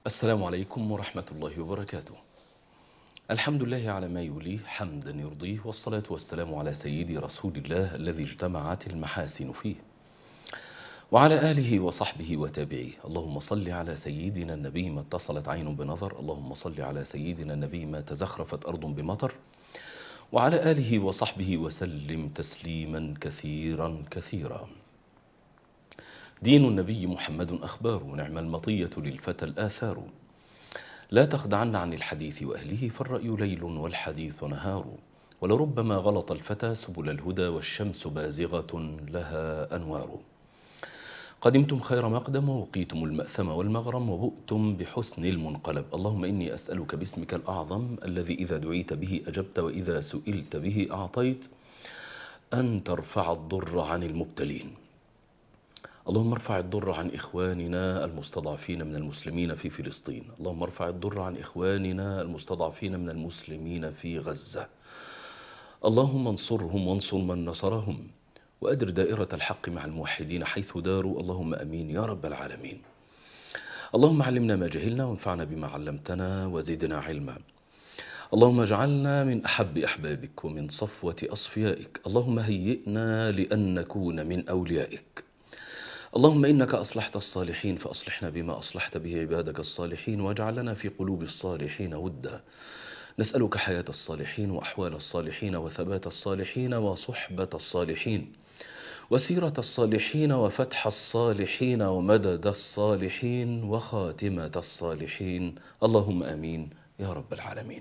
السلام عليكم ورحمة الله وبركاته الحمد لله على ما يوليه حمدا يرضيه والصلاة والسلام على سيدي رسول الله الذي اجتمعت المحاسن فيه وعلى آله وصحبه وتابعيه اللهم صل على سيدنا النبي ما اتصلت عين بنظر اللهم صل على سيدنا النبي ما تزخرفت أرض بمطر وعلى آله وصحبه وسلم تسليما كثيرا كثيرا دين النبي محمد أخبار نعم المطية للفتى الآثار لا تخدعن عن الحديث وأهله فالرأي ليل والحديث نهار ولربما غلط الفتى سبل الهدى والشمس بازغة لها أنوار قدمتم خير مقدم ووقيتم المأثم والمغرم وبؤتم بحسن المنقلب اللهم إني أسألك باسمك الأعظم الذي إذا دعيت به أجبت وإذا سئلت به أعطيت أن ترفع الضر عن المبتلين اللهم ارفع الضر عن إخواننا المستضعفين من المسلمين في فلسطين اللهم ارفع الضر عن إخواننا المستضعفين من المسلمين في غزة اللهم انصرهم وانصر من نصرهم وأدر دائرة الحق مع الموحدين حيث داروا اللهم أمين يا رب العالمين اللهم علمنا ما جهلنا وانفعنا بما علمتنا وزدنا علما اللهم اجعلنا من أحب أحبابك ومن صفوة أصفيائك اللهم هيئنا لأن نكون من أوليائك اللهم إنك أصلحت الصالحين فأصلحنا بما أصلحت به عبادك الصالحين واجعل لنا في قلوب الصالحين ودا نسألك حياة الصالحين وأحوال الصالحين وثبات الصالحين وصحبة الصالحين وسيرة الصالحين وفتح الصالحين ومدد الصالحين وخاتمة الصالحين اللهم آمين يا رب العالمين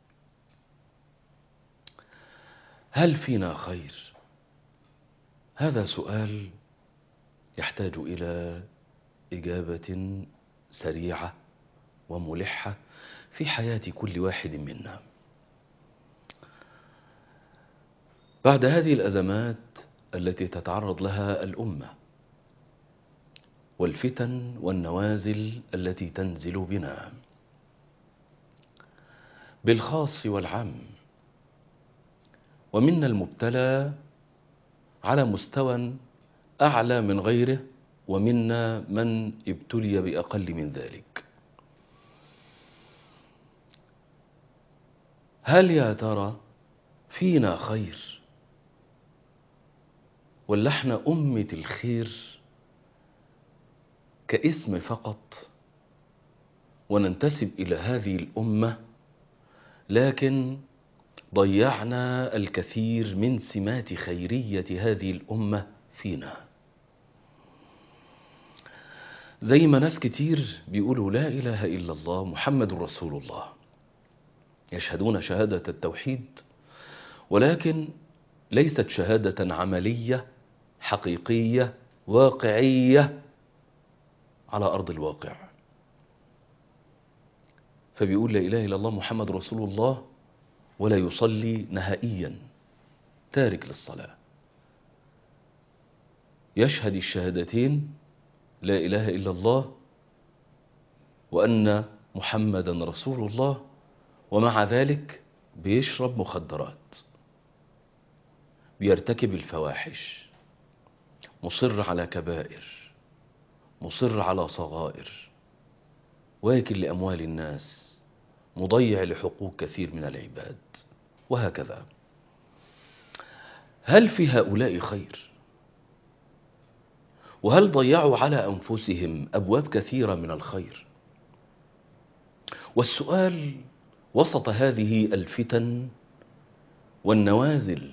هل فينا خير هذا سؤال يحتاج إلى إجابة سريعة وملحة في حياة كل واحد منا بعد هذه الأزمات التي تتعرض لها الأمة والفتن والنوازل التي تنزل بنا بالخاص والعام ومنا المبتلى على مستوى أعلى من غيره ومنا من ابتلي بأقل من ذلك هل يا ترى فينا خير ولا احنا أمة الخير كاسم فقط وننتسب إلى هذه الأمة لكن ضيعنا الكثير من سمات خيرية هذه الأمة فينا زي ما ناس كتير بيقولوا لا إله إلا الله محمد رسول الله يشهدون شهادة التوحيد ولكن ليست شهادة عملية حقيقية واقعية على أرض الواقع فبيقول لا إله إلا الله محمد رسول الله ولا يصلي نهائيا تارك للصلاة يشهد الشهادتين لا إله إلا الله وأن محمدا رسول الله ومع ذلك بيشرب مخدرات بيرتكب الفواحش مصر على كبائر مصر على صغائر واكل لأموال الناس مضيع لحقوق كثير من العباد وهكذا هل في هؤلاء خير وهل ضيعوا على أنفسهم أبواب كثيرة من الخير والسؤال وسط هذه الفتن والنوازل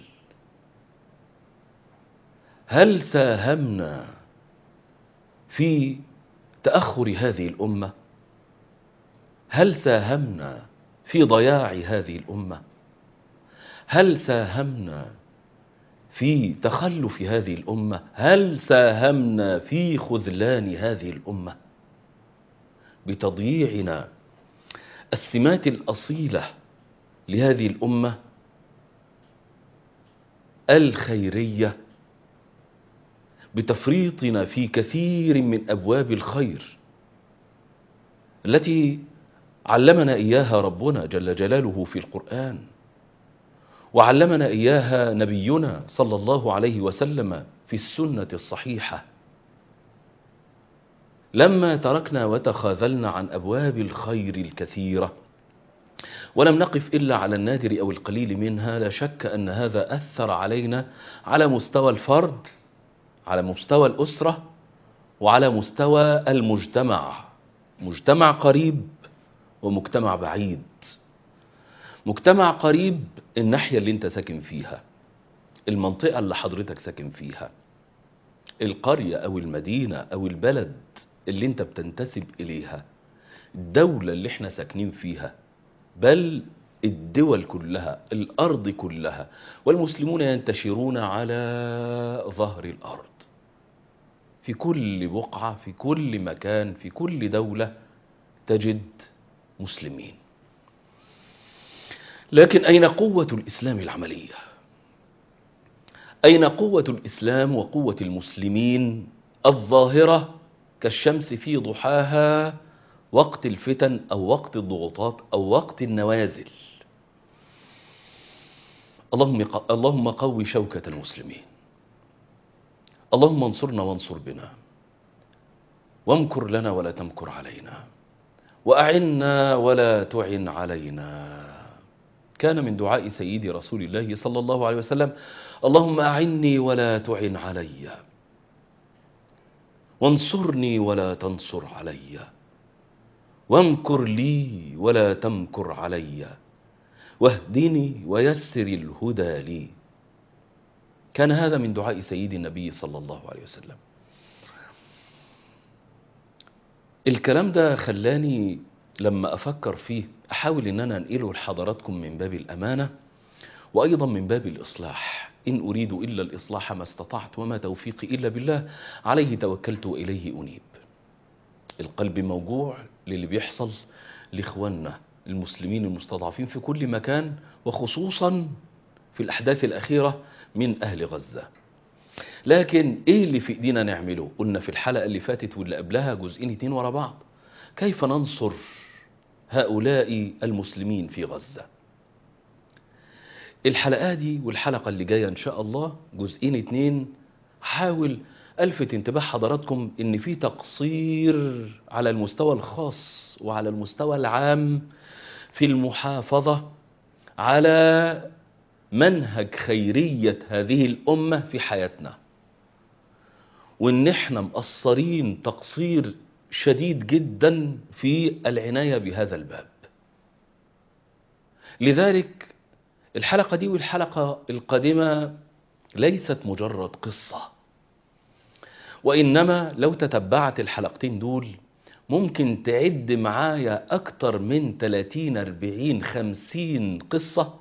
هل ساهمنا في تأخر هذه الأمة هل ساهمنا في ضياع هذه الأمة هل ساهمنا في تخلف هذه الأمة هل ساهمنا في خذلان هذه الأمة بتضييعنا السمات الأصيلة لهذه الأمة الخيرية بتفريطنا في كثير من أبواب الخير التي علمنا إياها ربنا جل جلاله في القرآن وعلمنا إياها نبينا صلى الله عليه وسلم في السنة الصحيحة لما تركنا وتخاذلنا عن أبواب الخير الكثيرة ولم نقف إلا على النادر أو القليل منها لا شك أن هذا أثر علينا على مستوى الفرد على مستوى الأسرة وعلى مستوى المجتمع مجتمع قريب ومجتمع بعيد مجتمع قريب الناحية اللي انت ساكن فيها المنطقة اللي حضرتك ساكن فيها القرية أو المدينة أو البلد اللي انت بتنتسب إليها الدولة اللي احنا ساكنين فيها بل الدول كلها الأرض كلها والمسلمون ينتشرون على ظهر الأرض في كل بقعة في كل مكان في كل دولة تجد مسلمين لكن أين قوة الإسلام العملية أين قوة الإسلام وقوة المسلمين الظاهرة كالشمس في ضحاها وقت الفتن أو وقت الضغوطات أو وقت النوازل اللهم اللهم قوي شوكة المسلمين اللهم انصرنا وانصر بنا وامكر لنا ولا تمكر علينا وأعنا ولا تعن علينا كان من دعاء سيدي رسول الله صلى الله عليه وسلم اللهم أعني ولا تعن علي وانصرني ولا تنصر علي وامكر لي ولا تمكر علي واهدني ويسر الهدى لي كان هذا من دعاء سيد النبي صلى الله عليه وسلم الكلام ده خلاني لما أفكر فيه أحاول أن أنا أنقله لحضراتكم من باب الأمانة وأيضا من باب الإصلاح إن أريد إلا الإصلاح ما استطعت وما توفيقي إلا بالله عليه توكلت وإليه أنيب القلب موجوع للي بيحصل لإخواننا المسلمين المستضعفين في كل مكان وخصوصا في الأحداث الأخيرة من أهل غزة لكن إيه اللي في إيدينا نعمله قلنا في الحلقة اللي فاتت واللي قبلها جزئين اتنين ورا بعض كيف ننصر هؤلاء المسلمين في غزة الحلقة دي والحلقة اللي جاية إن شاء الله جزئين اتنين حاول ألفت انتباه حضراتكم إن في تقصير على المستوى الخاص وعلى المستوى العام في المحافظة على منهج خيرية هذه الأمة في حياتنا وإن احنا مقصرين تقصير شديد جدا في العناية بهذا الباب لذلك الحلقة دي والحلقة القادمة ليست مجرد قصة وإنما لو تتبعت الحلقتين دول ممكن تعد معايا أكتر من 30 40 50 قصة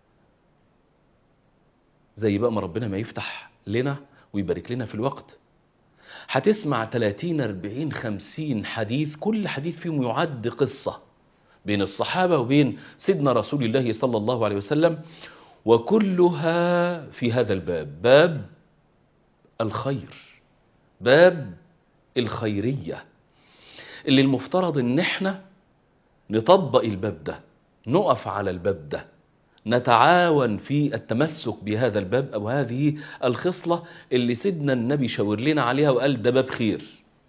زي بقى ما ربنا ما يفتح لنا ويبارك لنا في الوقت هتسمع 30 40 50 حديث كل حديث فيهم يعد قصة بين الصحابة وبين سيدنا رسول الله صلى الله عليه وسلم وكلها في هذا الباب باب الخير باب الخيرية اللي المفترض ان احنا نطبق الباب ده نقف على الباب ده نتعاون في التمسك بهذا الباب أو هذه الخصلة اللي سيدنا النبي شاور لنا عليها وقال ده باب خير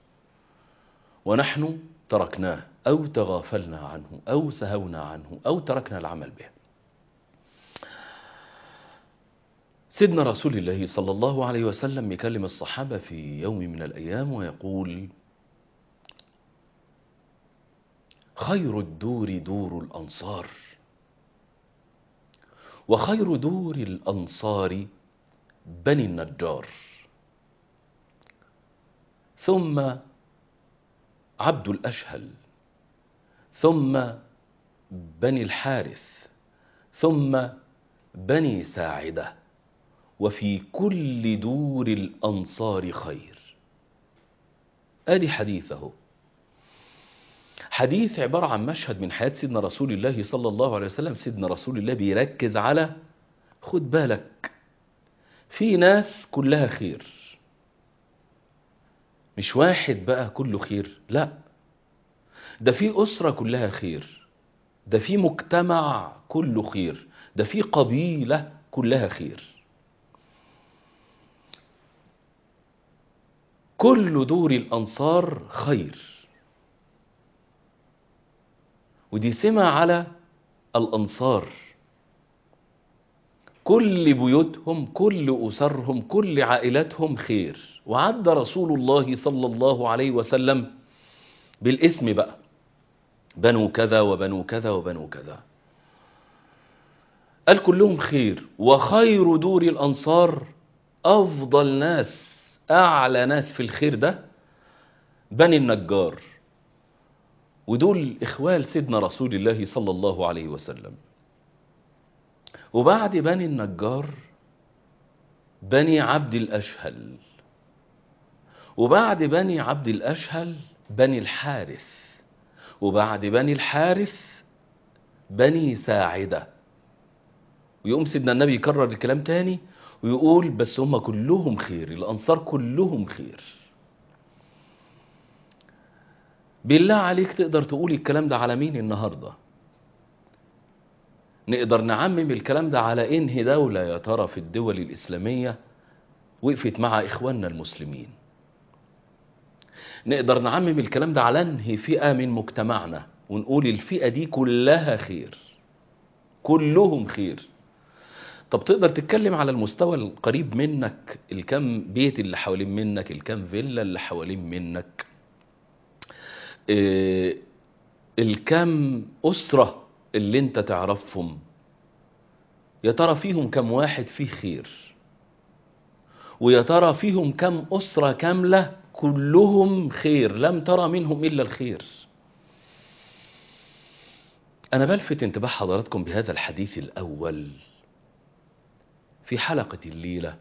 ونحن تركناه أو تغافلنا عنه أو سهونا عنه أو تركنا العمل به سيدنا رسول الله صلى الله عليه وسلم يكلم الصحابة في يوم من الأيام ويقول خير الدور دور الأنصار وخير دور الأنصار بني النجار ثم عبد الأشهل ثم بني الحارث ثم بني ساعدة وفي كل دور الأنصار خير آدي حديثه حديث عبارة عن مشهد من حياة سيدنا رسول الله صلى الله عليه وسلم سيدنا رسول الله بيركز على خد بالك في ناس كلها خير مش واحد بقى كله خير لا ده في أسرة كلها خير ده في مجتمع كله خير ده في قبيلة كلها خير كل دور الأنصار خير ودي سمة على الأنصار كل بيوتهم كل أسرهم كل عائلاتهم خير وعد رسول الله صلى الله عليه وسلم بالاسم بقى بنو كذا وبنو كذا وبنو كذا قال كلهم خير وخير دور الأنصار أفضل ناس أعلى ناس في الخير ده بني النجار ودول إخوال سيدنا رسول الله صلى الله عليه وسلم وبعد بني النجار بني عبد الأشهل وبعد بني عبد الأشهل بني الحارث وبعد بني الحارث بني ساعدة ويقوم سيدنا النبي يكرر الكلام تاني ويقول بس هم كلهم خير الأنصار كلهم خير بالله عليك تقدر تقول الكلام ده على مين النهارده نقدر نعمم الكلام ده على انهي دولة يا ترى في الدول الإسلامية وقفت مع إخواننا المسلمين نقدر نعمم الكلام ده على انهي فئة من مجتمعنا ونقول الفئة دي كلها خير كلهم خير طب تقدر تتكلم على المستوى القريب منك الكم بيت اللي حوالين منك الكم فيلا اللي حوالين منك إيه الكم أسرة اللي انت تعرفهم يا ترى فيهم كم واحد فيه خير ويا ترى فيهم كم أسرة كاملة كلهم خير لم ترى منهم إلا الخير أنا بلفت انتباه حضراتكم بهذا الحديث الأول في حلقة الليلة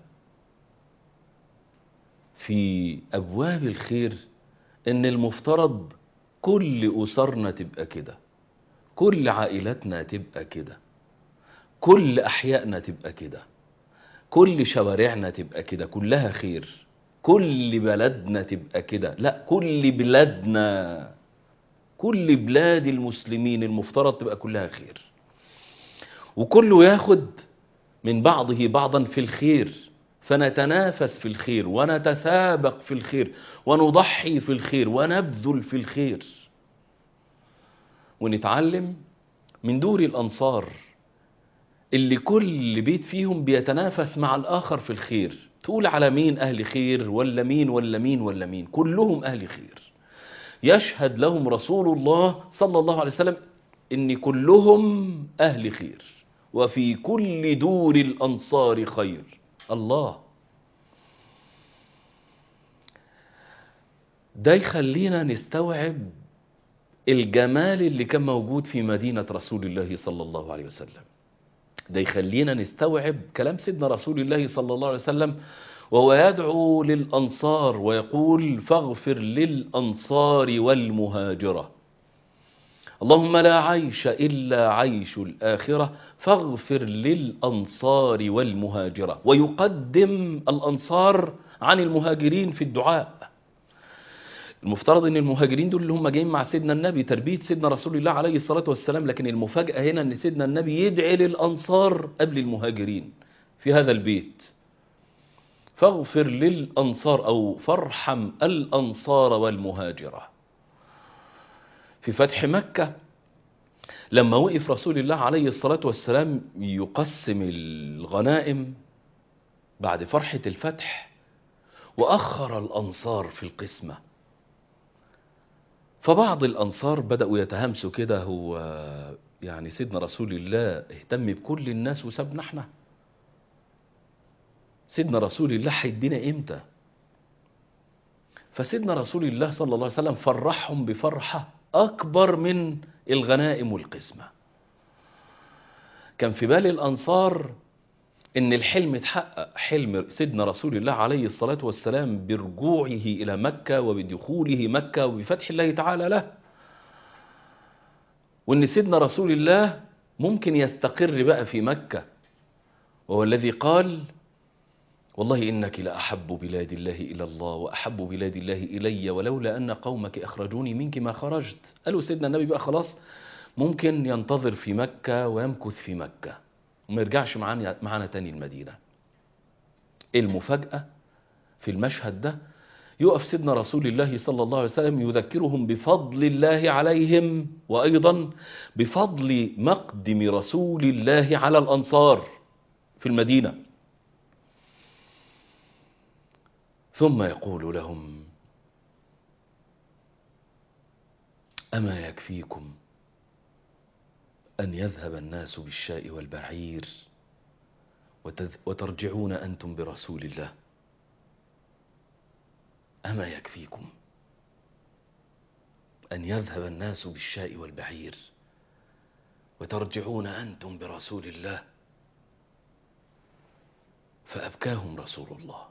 في أبواب الخير إن المفترض كل أسرنا تبقى كده كل عائلاتنا تبقى كده كل أحيائنا تبقى كده كل شوارعنا تبقى كده كلها خير كل بلدنا تبقى كده لا كل بلادنا كل بلاد المسلمين المفترض تبقى كلها خير وكله ياخد من بعضه بعضا في الخير فنتنافس في الخير ونتسابق في الخير ونضحي في الخير ونبذل في الخير ونتعلم من دور الأنصار اللي كل بيت فيهم بيتنافس مع الآخر في الخير تقول على مين أهل خير ولا مين ولا مين ولا مين كلهم أهل خير يشهد لهم رسول الله صلى الله عليه وسلم إن كلهم أهل خير وفي كل دور الأنصار خير الله ده يخلينا نستوعب الجمال اللي كان موجود في مدينة رسول الله صلى الله عليه وسلم ده يخلينا نستوعب كلام سيدنا رسول الله صلى الله عليه وسلم وهو يدعو للأنصار ويقول فاغفر للأنصار والمهاجرة اللهم لا عيش إلا عيش الآخرة فاغفر للأنصار والمهاجرة ويقدم الأنصار عن المهاجرين في الدعاء المفترض ان المهاجرين دول اللي هم جايين مع سيدنا النبي تربية سيدنا رسول الله عليه الصلاة والسلام لكن المفاجأة هنا ان سيدنا النبي يدعي للأنصار قبل المهاجرين في هذا البيت فاغفر للأنصار أو فارحم الأنصار والمهاجرة في فتح مكة لما وقف رسول الله عليه الصلاة والسلام يقسم الغنائم بعد فرحة الفتح وأخر الأنصار في القسمة فبعض الأنصار بدأوا يتهمسوا كده هو يعني سيدنا رسول الله اهتم بكل الناس وسابنا احنا سيدنا رسول الله هيدينا امتى فسيدنا رسول الله صلى الله عليه وسلم فرحهم بفرحة أكبر من الغنائم والقسمة كان في بال الأنصار إن الحلم اتحقق حلم سيدنا رسول الله عليه الصلاة والسلام برجوعه إلى مكة وبدخوله مكة وبفتح الله تعالى له وإن سيدنا رسول الله ممكن يستقر بقى في مكة وهو الذي قال والله إنك لأحب بلاد الله إلى الله وأحب بلاد الله إلي ولولا أن قومك أخرجوني منك ما خرجت قالوا سيدنا النبي بقى خلاص ممكن ينتظر في مكة ويمكث في مكة وما يرجعش معانا معانا تاني المدينة المفاجأة في المشهد ده يقف سيدنا رسول الله صلى الله عليه وسلم يذكرهم بفضل الله عليهم وأيضا بفضل مقدم رسول الله على الأنصار في المدينة ثم يقول لهم أما يكفيكم أن يذهب الناس بالشاء والبعير وترجعون أنتم برسول الله أما يكفيكم أن يذهب الناس بالشاء والبعير وترجعون أنتم برسول الله فأبكاهم رسول الله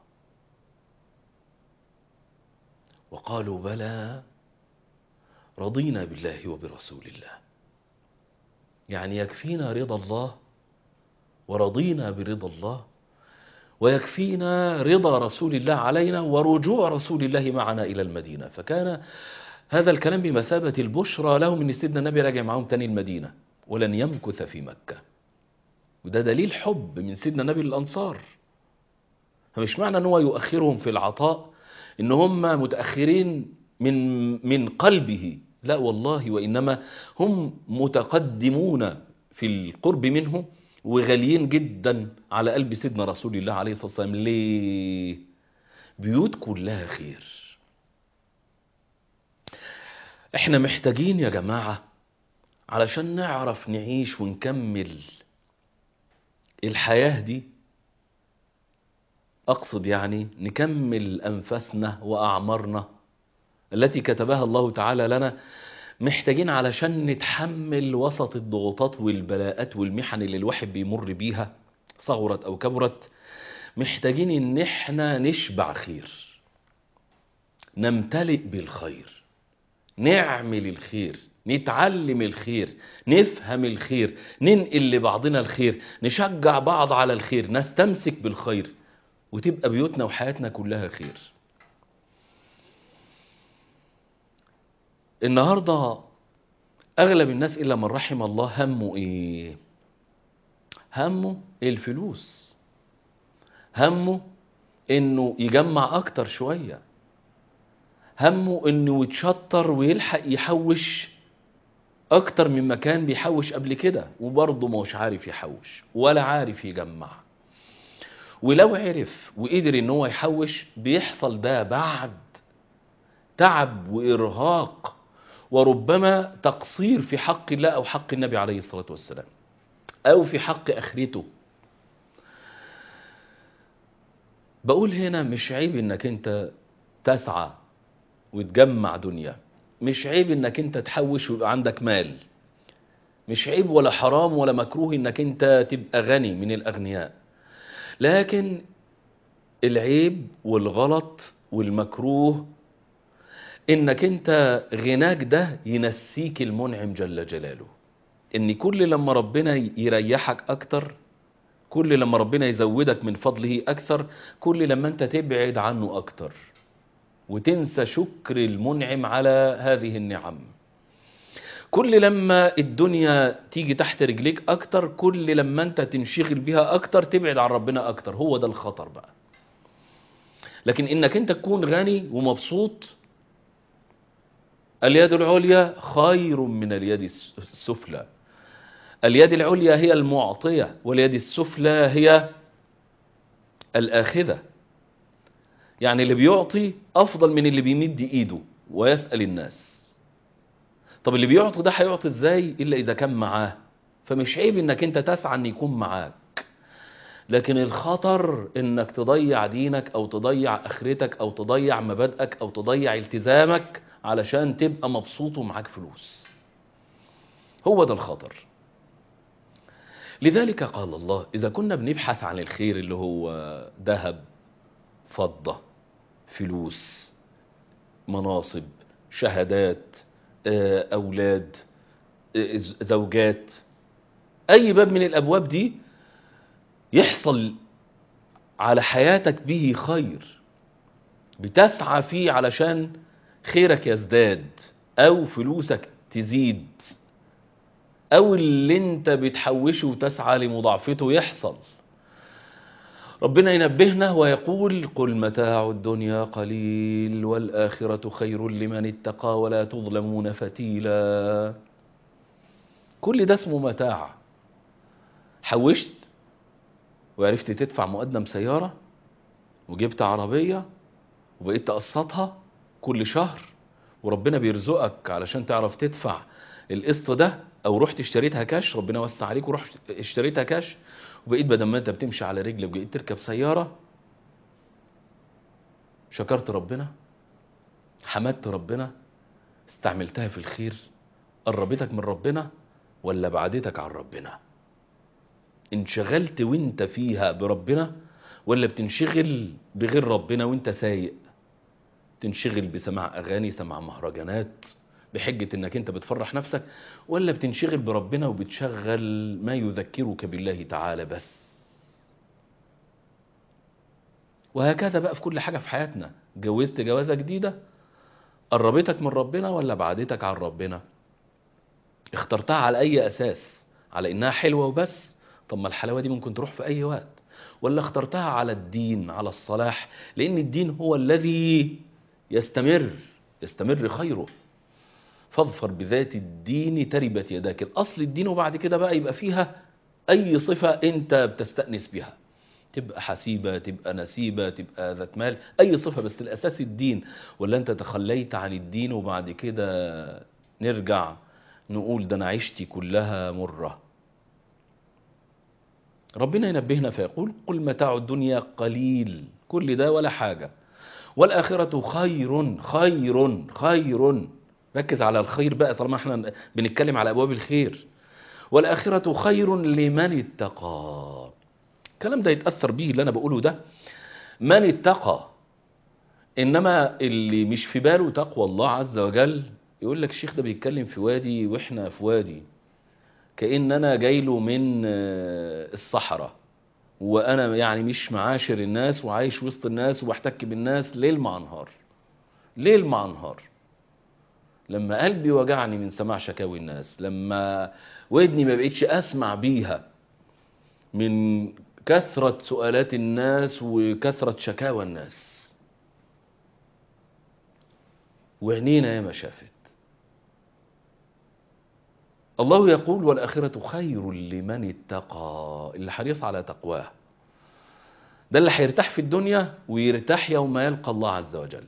وقالوا بلى رضينا بالله وبرسول الله يعني يكفينا رضا الله ورضينا برضا الله ويكفينا رضا رسول الله علينا ورجوع رسول الله معنا إلى المدينة فكان هذا الكلام بمثابة البشرى لهم ان سيدنا النبي راجع معهم تاني المدينة ولن يمكث في مكة وده دليل حب من سيدنا النبي للأنصار فمش معنى ان هو يؤخرهم في العطاء ان هم متأخرين من من قلبه لا والله وإنما هم متقدمون في القرب منه وغاليين جدا على قلب سيدنا رسول الله عليه الصلاة والسلام ليه بيوت كلها خير احنا محتاجين يا جماعة علشان نعرف نعيش ونكمل الحياة دي أقصد يعني نكمل أنفاسنا وأعمارنا التي كتبها الله تعالى لنا محتاجين علشان نتحمل وسط الضغوطات والبلاءات والمحن اللي الواحد بيمر بيها صغرت أو كبرت محتاجين ان احنا نشبع خير نمتلئ بالخير نعمل الخير نتعلم الخير نفهم الخير ننقل لبعضنا الخير نشجع بعض على الخير نستمسك بالخير وتبقى بيوتنا وحياتنا كلها خير النهاردة أغلب الناس إلا من رحم الله همه إيه همه الفلوس همه إنه يجمع أكتر شوية همه إنه يتشطر ويلحق يحوش أكتر من مكان بيحوش قبل كده وبرضه مش عارف يحوش ولا عارف يجمع ولو عرف وقدر إن هو يحوش بيحصل ده بعد تعب وإرهاق وربما تقصير في حق الله أو حق النبي عليه الصلاة والسلام أو في حق أخرته بقول هنا مش عيب انك انت تسعى وتجمع دنيا مش عيب انك انت تحوش ويبقى عندك مال مش عيب ولا حرام ولا مكروه انك انت تبقى غني من الاغنياء لكن العيب والغلط والمكروه انك انت غناك ده ينسيك المنعم جل جلاله ان كل لما ربنا يريحك اكتر كل لما ربنا يزودك من فضله اكثر كل لما انت تبعد عنه اكتر وتنسى شكر المنعم على هذه النعم كل لما الدنيا تيجي تحت رجليك اكتر كل لما انت تنشغل بها اكتر تبعد عن ربنا اكتر هو ده الخطر بقى لكن انك انت تكون غني ومبسوط اليد العليا خير من اليد السفلى اليد العليا هي المعطية واليد السفلى هي الآخذة يعني اللي بيعطي أفضل من اللي بيمد إيده ويسأل الناس طب اللي بيعطي ده هيعطي إزاي إلا إذا كان معاه فمش عيب إنك أنت تسعى أن يكون معاك لكن الخطر إنك تضيع دينك أو تضيع آخرتك أو تضيع مبادئك أو تضيع التزامك علشان تبقى مبسوط ومعاك فلوس هو ده الخطر لذلك قال الله إذا كنا بنبحث عن الخير اللي هو ذهب فضة فلوس مناصب شهادات أولاد زوجات أي باب من الأبواب دي يحصل على حياتك به خير بتسعى فيه علشان خيرك يزداد أو فلوسك تزيد أو اللي انت بتحوشه وتسعى لمضاعفته يحصل ربنا ينبهنا ويقول قل متاع الدنيا قليل والآخرة خير لمن اتقى ولا تظلمون فتيلا كل ده اسمه متاع حوشت وعرفت تدفع مقدم سيارة وجبت عربية وبقيت تقسطها كل شهر وربنا بيرزقك علشان تعرف تدفع القسط ده او رحت اشتريتها كاش ربنا وسع عليك ورحت اشتريتها كاش وبقيت بدل ما انت بتمشي على رجلك بقيت تركب سيارة شكرت ربنا حمدت ربنا استعملتها في الخير قربتك من ربنا ولا بعدتك عن ربنا انشغلت وانت فيها بربنا ولا بتنشغل بغير ربنا وانت سايق تنشغل بسماع اغاني سماع مهرجانات بحجة انك انت بتفرح نفسك ولا بتنشغل بربنا وبتشغل ما يذكرك بالله تعالى بس وهكذا بقى في كل حاجة في حياتنا جوزت جوازة جديدة قربتك من ربنا ولا بعدتك عن ربنا اخترتها على اي اساس على انها حلوة وبس طب ما الحلاوة دي ممكن تروح في اي وقت ولا اخترتها على الدين على الصلاح لان الدين هو الذي يستمر يستمر خيره فاظفر بذات الدين تربت يداك الاصل الدين وبعد كده بقى يبقى فيها اي صفة انت بتستأنس بها تبقى حسيبة تبقى نسيبة تبقى ذات مال اي صفة بس الاساس الدين ولا انت تخليت عن الدين وبعد كده نرجع نقول ده انا عشتي كلها مرة ربنا ينبهنا فيقول قل متاع الدنيا قليل كل ده ولا حاجة والآخرة خير خير خير ركز على الخير بقى طالما احنا بنتكلم على أبواب الخير والآخرة خير لمن اتقى الكلام ده يتأثر به اللي أنا بقوله ده من اتقى إنما اللي مش في باله تقوى الله عز وجل يقول لك الشيخ ده بيتكلم في وادي وإحنا في وادي كأن أنا جايله من الصحراء وأنا يعني مش معاشر الناس وعايش وسط الناس وبحتك بالناس ليل مع نهار ليل مع نهار لما قلبي وجعني من سماع شكاوي الناس لما ودني ما بقتش أسمع بيها من كثرة سؤالات الناس وكثرة شكاوى الناس وعينينا يا ما شافت الله يقول والآخرة خير لمن اتقى اللي حريص على تقواه ده اللي هيرتاح في الدنيا ويرتاح يوم يلقى الله عز وجل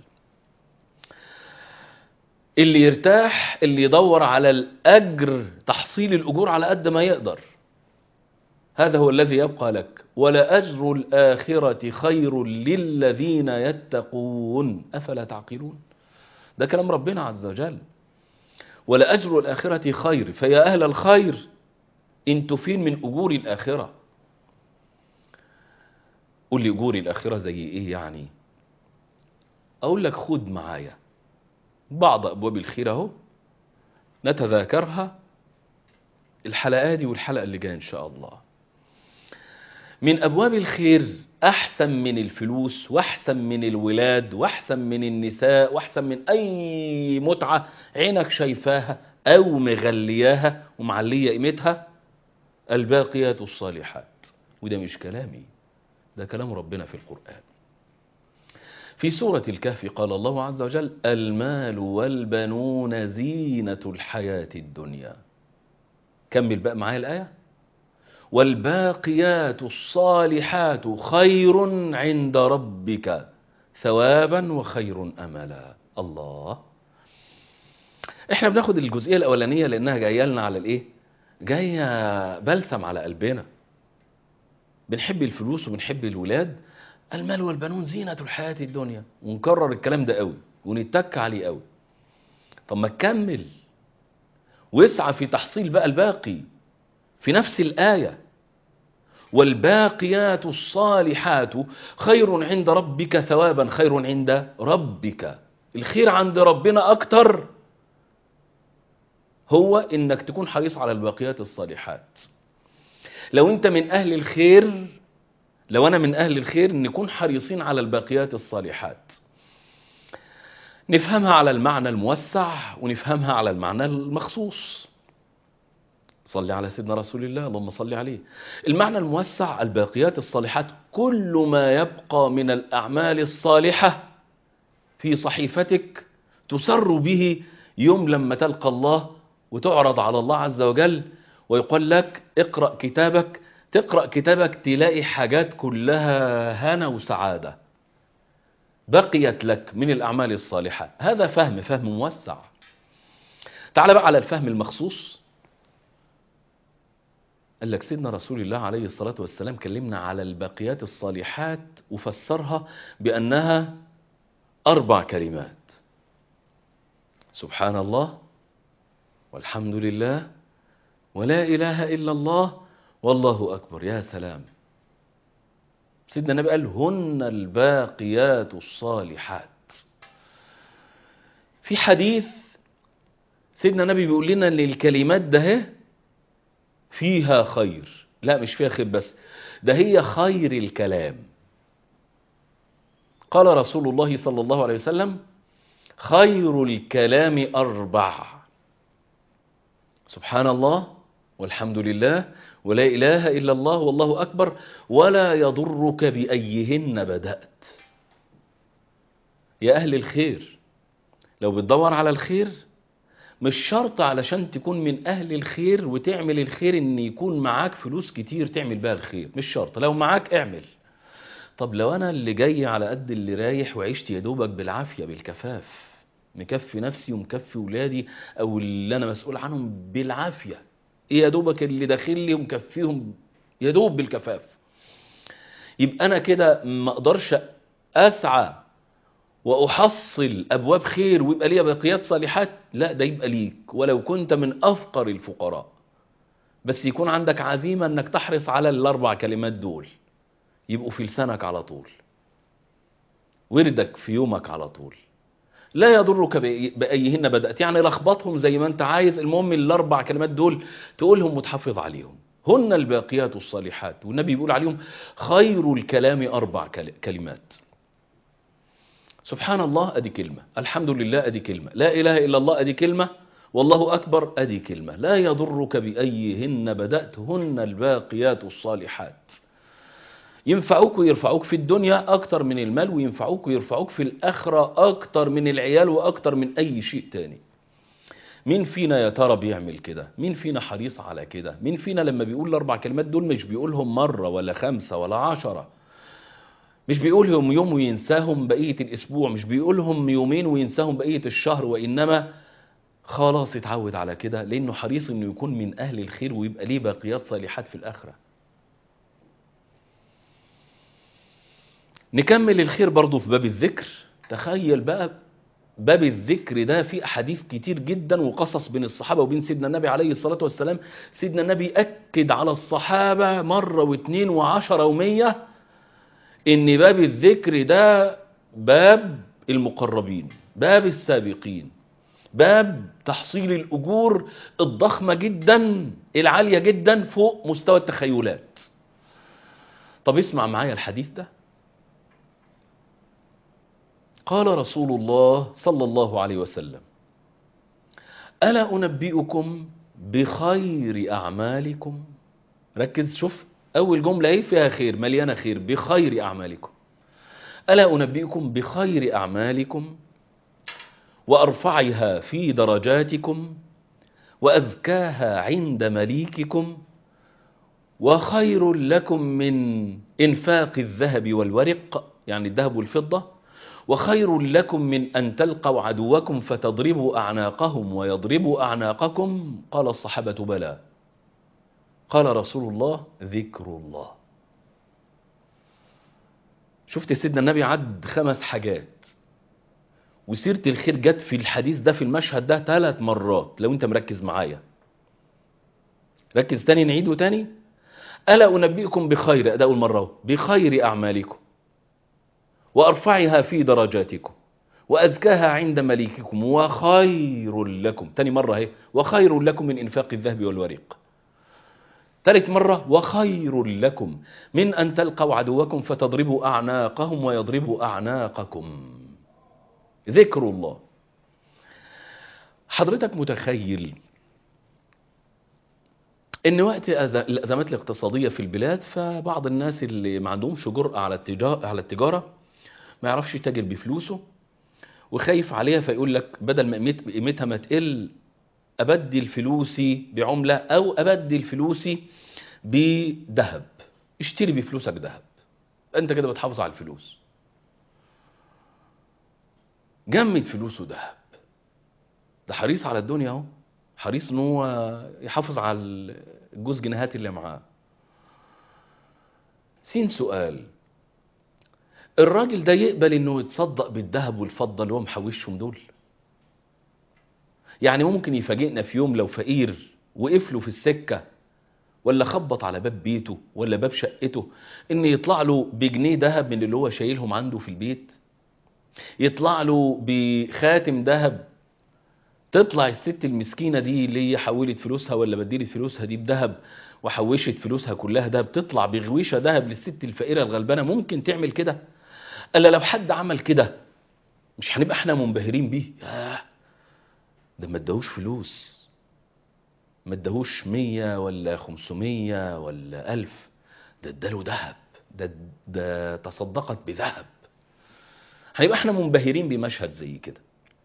اللي يرتاح اللي يدور على الأجر تحصيل الأجور على قد ما يقدر هذا هو الذي يبقى لك ولا أجر الآخرة خير للذين يتقون أفلا تعقلون ده كلام ربنا عز وجل ولأجر الآخرة خير فيا أهل الخير انتوا فين من أجور الآخرة قول لي أجور الآخرة زي إيه يعني أقول لك خد معايا بعض أبواب الخير أهو نتذاكرها الحلقة دي والحلقة اللي جاية إن شاء الله من أبواب الخير أحسن من الفلوس وأحسن من الولاد وأحسن من النساء وأحسن من أي متعة عينك شايفاها أو مغلياها ومعلية قيمتها الباقيات الصالحات وده مش كلامي ده كلام ربنا في القرآن في سورة الكهف قال الله عز وجل المال والبنون زينة الحياة الدنيا كمل بقى معايا الآية والباقيات الصالحات خير عند ربك ثوابا وخير أملا الله احنا بناخد الجزئية الأولانية لأنها جاية لنا على الإيه جاية بلسم على قلبنا بنحب الفلوس وبنحب الولاد المال والبنون زينة الحياة الدنيا ونكرر الكلام ده قوي ونتك عليه قوي طب ما تكمل واسعى في تحصيل بقى الباقي في نفس الآية والباقيات الصالحات خير عند ربك ثوابا خير عند ربك الخير عند ربنا أكتر هو إنك تكون حريص على الباقيات الصالحات لو أنت من أهل الخير لو أنا من أهل الخير نكون حريصين على الباقيات الصالحات نفهمها على المعنى الموسع ونفهمها على المعنى المخصوص صل على سيدنا رسول الله اللهم صل عليه المعنى الموسع الباقيات الصالحات كل ما يبقى من الأعمال الصالحة في صحيفتك تسر به يوم لما تلقى الله وتعرض على الله عز وجل ويقول لك اقرأ كتابك تقرأ كتابك تلاقي حاجات كلها هنا وسعادة بقيت لك من الأعمال الصالحة هذا فهم فهم موسع تعال بقى على الفهم المخصوص قال لك سيدنا رسول الله عليه الصلاة والسلام كلمنا على الباقيات الصالحات وفسرها بأنها أربع كلمات سبحان الله والحمد لله ولا إله إلا الله والله أكبر يا سلام سيدنا النبي قال هن الباقيات الصالحات في حديث سيدنا النبي بيقول لنا ان الكلمات ده فيها خير لا مش فيها خير بس ده هي خير الكلام قال رسول الله صلى الله عليه وسلم خير الكلام أربع سبحان الله والحمد لله ولا إله إلا الله والله أكبر ولا يضرك بأيهن بدأت يا أهل الخير لو بتدور على الخير مش شرط علشان تكون من أهل الخير وتعمل الخير إن يكون معاك فلوس كتير تعمل بها الخير مش شرط لو معاك اعمل طب لو أنا اللي جاي على قد اللي رايح وعشت يا دوبك بالعافية بالكفاف مكفي نفسي ومكفي ولادي أو اللي أنا مسؤول عنهم بالعافية إيه يا دوبك اللي داخل لي ومكفيهم يا دوب بالكفاف يبقى أنا كده ما أقدرش أسعى وأحصل أبواب خير ويبقى ليا باقيات صالحات لا ده يبقى ليك ولو كنت من أفقر الفقراء بس يكون عندك عزيمة أنك تحرص على الأربع كلمات دول يبقوا في لسانك على طول وردك في يومك على طول لا يضرك بأيهن بدأت يعني لخبطهم زي ما انت عايز المهم الأربع كلمات دول تقولهم وتحافظ عليهم هن الباقيات الصالحات والنبي بيقول عليهم خير الكلام أربع كلمات سبحان الله أدي كلمة الحمد لله أدي كلمة لا إله إلا الله أدي كلمة والله أكبر أدي كلمة لا يضرك بأيهن بدأت هن الباقيات الصالحات ينفعوك ويرفعوك في الدنيا أكتر من المال وينفعوك ويرفعوك في الآخرة أكتر من العيال وأكتر من أي شيء تاني مين فينا يا ترى بيعمل كده مين فينا حريص على كده مين فينا لما بيقول الأربع كلمات دول مش بيقولهم مرة ولا خمسة ولا عشرة مش بيقولهم يوم وينساهم بقية الأسبوع مش بيقولهم يومين وينساهم بقية الشهر وإنما خلاص اتعود على كده لأنه حريص إنه يكون من أهل الخير ويبقى ليه باقيات صالحات في الآخرة نكمل الخير برضو في باب الذكر تخيل بقى باب الذكر ده فيه أحاديث كتير جدا وقصص بين الصحابة وبين سيدنا النبي عليه الصلاة والسلام سيدنا النبي أكد على الصحابة مرة واثنين وعشرة ومية ان باب الذكر ده باب المقربين باب السابقين باب تحصيل الأجور الضخمة جدا العالية جدا فوق مستوى التخيلات طب اسمع معايا الحديث ده قال رسول الله صلى الله عليه وسلم ألا أنبئكم بخير أعمالكم ركز شوف أول جملة ايه فيها خير مليانة خير بخير أعمالكم ألا أنبئكم بخير أعمالكم وأرفعها في درجاتكم وأذكاها عند مليككم وخير لكم من إنفاق الذهب والورق يعني الذهب والفضة وخير لكم من أن تلقوا عدوكم فتضربوا أعناقهم ويضربوا أعناقكم قال الصحابة بلى قال رسول الله ذكر الله شفت سيدنا النبي عد خمس حاجات وسيرة الخير جت في الحديث ده في المشهد ده ثلاث مرات لو انت مركز معايا ركز تاني نعيده تاني ألا أنبئكم بخير أداء المرة بخير أعمالكم وأرفعها في درجاتكم وأزكاها عند مليككم وخير لكم تاني مرة هي وخير لكم من إنفاق الذهب والورق ثالث مرة وخير لكم من أن تلقوا عدوكم فتضربوا أعناقهم ويضربوا أعناقكم ذكر الله حضرتك متخيل ان وقت أز- الازمات الاقتصاديه في البلاد فبعض الناس اللي ما عندهمش جرأه على التجاره على التجاره ما يعرفش يتاجر بفلوسه وخايف عليها فيقول لك بدل ما قيمت- قيمتها ما تقل ابدل فلوسي بعمله او ابدل فلوسي بذهب اشتري بفلوسك ذهب انت كده بتحافظ على الفلوس جمد فلوسه ذهب ده حريص على الدنيا اهو حريص ان هو يحافظ على الجوز جنيهات اللي معاه سين سؤال الراجل ده يقبل انه يتصدق بالذهب والفضه اللي هو محوشهم دول يعني ممكن يفاجئنا في يوم لو فقير وقف له في السكه ولا خبط على باب بيته ولا باب شقته ان يطلع له بجنيه ذهب من اللي هو شايلهم عنده في البيت يطلع له بخاتم ذهب تطلع الست المسكينه دي اللي هي حولت فلوسها ولا بدلت فلوسها دي بذهب وحوشت فلوسها كلها دهب تطلع بغويشه ذهب للست الفقيره الغلبانه ممكن تعمل كده الا لو حد عمل كده مش هنبقى احنا منبهرين بيه ياه ده ما اداهوش فلوس ما اداهوش مية ولا خمسمية ولا ألف ده اداله ذهب ده ده تصدقت بذهب هيبقى احنا منبهرين بمشهد زي كده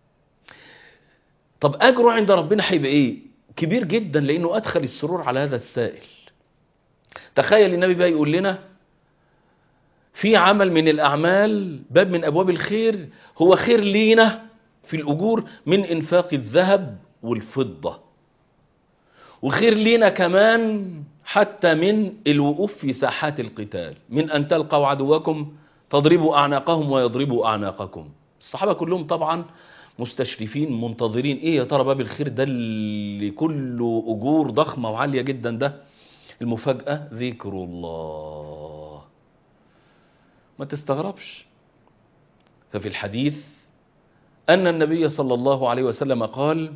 طب اجره عند ربنا هيبقى ايه كبير جدا لانه ادخل السرور على هذا السائل تخيل النبي بقى يقول لنا في عمل من الاعمال باب من ابواب الخير هو خير لينا في الاجور من انفاق الذهب والفضه وخير لينا كمان حتى من الوقوف في ساحات القتال من ان تلقوا عدوكم تضربوا اعناقهم ويضربوا اعناقكم الصحابه كلهم طبعا مستشرفين منتظرين ايه يا ترى باب الخير ده اللي كله اجور ضخمه وعاليه جدا ده المفاجاه ذكر الله ما تستغربش ففي الحديث ان النبي صلى الله عليه وسلم قال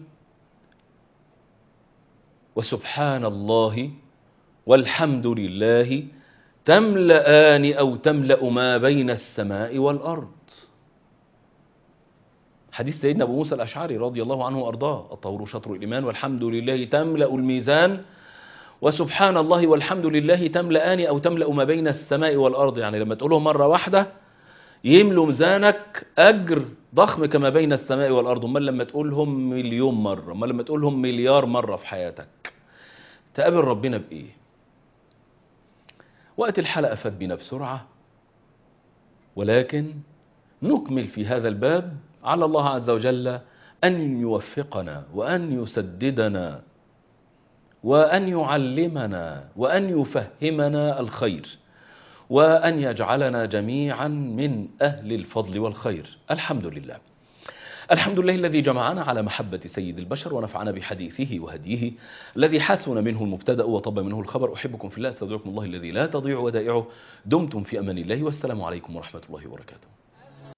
وسبحان الله والحمد لله تملأان أو تملأ ما بين السماء والأرض حديث سيدنا أبو موسى الأشعري رضي الله عنه وأرضاه الطهور شطر الإيمان والحمد لله تملأ الميزان وسبحان الله والحمد لله تملأان أو تملأ ما بين السماء والأرض يعني لما تقولهم مرة واحدة يملوا ميزانك أجر ضخم كما بين السماء والأرض أمال لما تقولهم مليون مرة أمال لما تقولهم مليار مرة في حياتك تقابل ربنا بإيه وقت الحلقة فات بنا بسرعة ولكن نكمل في هذا الباب على الله عز وجل أن يوفقنا وأن يسددنا وأن يعلمنا وأن يفهمنا الخير وأن يجعلنا جميعا من أهل الفضل والخير الحمد لله الحمد لله الذي جمعنا على محبة سيد البشر ونفعنا بحديثه وهديه الذي حسن منه المبتدأ وطب منه الخبر أحبكم في الله استودعكم الله الذي لا تضيع ودائعه دمتم في أمان الله والسلام عليكم ورحمة الله وبركاته